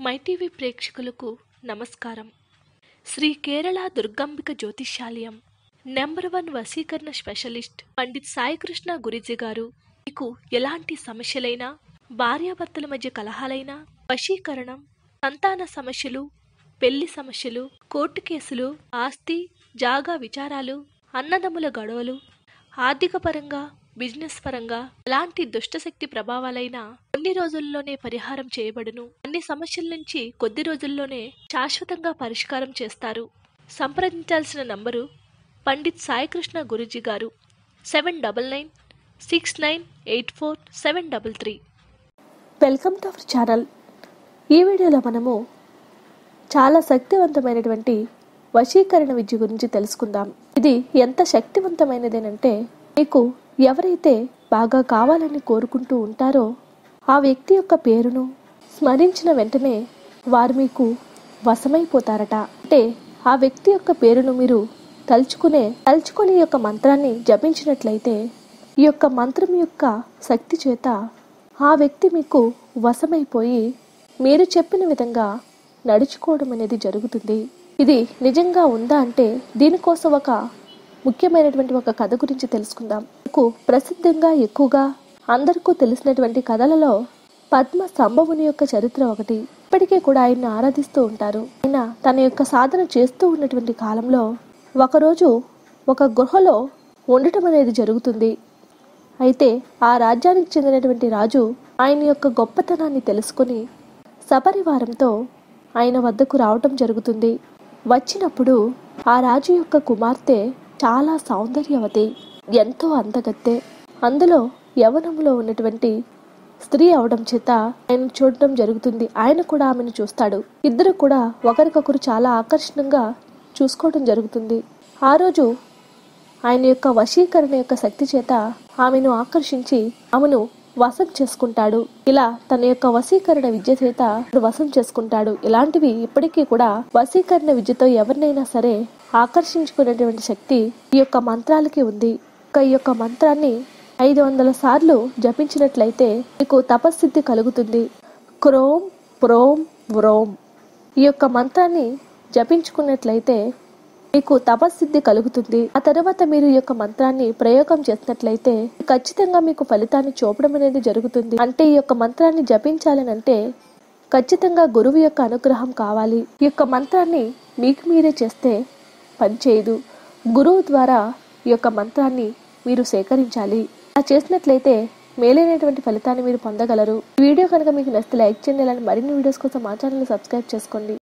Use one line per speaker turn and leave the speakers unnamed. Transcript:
MyTV ప్రేక్షకులకు నమస్కారం శ్రీ కేరళ దుర్గాంబిక జ్యోతిష్యాలయం నెంబర్ వన్ వశీకరణ స్పెషలిస్ట్ పండిత్ సాయికృష్ణ గురిజీ గారు మీకు ఎలాంటి సమస్యలైనా భార్యాభర్తల మధ్య కలహాలైనా వశీకరణం సంతాన సమస్యలు పెళ్లి సమస్యలు కోర్టు కేసులు ఆస్తి జాగా విచారాలు అన్నదమ్ముల గొడవలు ఆర్థిక పరంగా బిజినెస్ పరంగా ఎలాంటి దుష్టశక్తి ప్రభావాలైనా కొన్ని రోజుల్లోనే పరిహారం చేయబడును అన్ని సమస్యల నుంచి కొద్ది రోజుల్లోనే శాశ్వతంగా పరిష్కారం చేస్తారు సంప్రదించాల్సిన number Pandit Saikrishna Guruji garu seven double nine six nine eight four seven double three
welcome to our channel ఈ వీడియోలో మనము చాలా శక్తివంతమైనటువంటి వశీకరణ విద్య గురించి తెలుసుకుందాం ఇది ఎంత శక్తివంతమైనదేనంటే మీకు ఎవరైతే బాగా కావాలని కోరుకుంటూ ఉంటారో ఆ వ్యక్తి యొక్క పేరును స్మరించిన వెంటనే వారు మీకు వశమైపోతారట అంటే ఆ వ్యక్తి యొక్క పేరును మీరు తలుచుకునే తలుచుకుని ఈ యొక్క మంత్రాన్ని జపించినట్లయితే ఈ యొక్క మంత్రం యొక్క శక్తి చేత ఆ వ్యక్తి మీకు వశమైపోయి మీరు చెప్పిన విధంగా నడుచుకోవడం అనేది జరుగుతుంది ఇది నిజంగా ఉందా అంటే దీనికోసం ఒక ముఖ్యమైనటువంటి ఒక కథ గురించి తెలుసుకుందాం మీకు ప్రసిద్ధంగా ఎక్కువగా అందరికీ తెలిసినటువంటి కథలలో పద్మ సంభవుని యొక్క చరిత్ర ఒకటి ఇప్పటికే కూడా ఆయన్ని ఆరాధిస్తూ ఉంటారు ఆయన తన యొక్క సాధన చేస్తూ ఉన్నటువంటి కాలంలో ఒకరోజు ఒక గుహలో ఉండటం అనేది జరుగుతుంది అయితే ఆ రాజ్యానికి చెందినటువంటి రాజు ఆయన యొక్క గొప్పతనాన్ని తెలుసుకుని సపరివారంతో ఆయన వద్దకు రావటం జరుగుతుంది వచ్చినప్పుడు ఆ రాజు యొక్క కుమార్తె చాలా సౌందర్యవతి ఎంతో అందగత్తె అందులో యవనంలో ఉన్నటువంటి స్త్రీ అవడం చేత ఆయన చూడటం జరుగుతుంది ఆయన కూడా ఆమెను చూస్తాడు ఇద్దరు కూడా ఒకరికొకరు చాలా ఆకర్షణంగా చూసుకోవడం జరుగుతుంది ఆ రోజు ఆయన యొక్క వశీకరణ యొక్క శక్తి చేత ఆమెను ఆకర్షించి ఆమెను వశం చేసుకుంటాడు ఇలా తన యొక్క వశీకరణ విద్య చేత వశం చేసుకుంటాడు ఇలాంటివి ఇప్పటికీ కూడా వశీకరణ విద్యతో ఎవరినైనా సరే ఆకర్షించుకునేటువంటి శక్తి ఈ యొక్క మంత్రాలకి ఉంది ఇక ఈ యొక్క మంత్రాన్ని ఐదు వందల సార్లు జపించినట్లయితే మీకు తపస్సిద్ధి కలుగుతుంది క్రోమ్ ప్రోమ్ వ్రోమ్ ఈ యొక్క మంత్రాన్ని జపించుకున్నట్లయితే మీకు తపస్సిద్ధి కలుగుతుంది ఆ తర్వాత మీరు ఈ యొక్క మంత్రాన్ని ప్రయోగం చేసినట్లయితే ఖచ్చితంగా మీకు ఫలితాన్ని చూపడం అనేది జరుగుతుంది అంటే ఈ యొక్క మంత్రాన్ని జపించాలని అంటే ఖచ్చితంగా గురువు యొక్క అనుగ్రహం కావాలి ఈ యొక్క మంత్రాన్ని మీకు మీరే చేస్తే పనిచేయదు గురువు ద్వారా ఈ యొక్క మంత్రాన్ని మీరు సేకరించాలి అలా చేసినట్లయితే మేలైనటువంటి ఫలితాన్ని మీరు పొందగలరు ఈ వీడియో కనుక మీకు నచ్చితే లైక్ చేయండి ఇలాంటి మరిన్ని వీడియోస్ కోసం మా ఛానల్ సబ్స్క్రైబ్ చేసుకోండి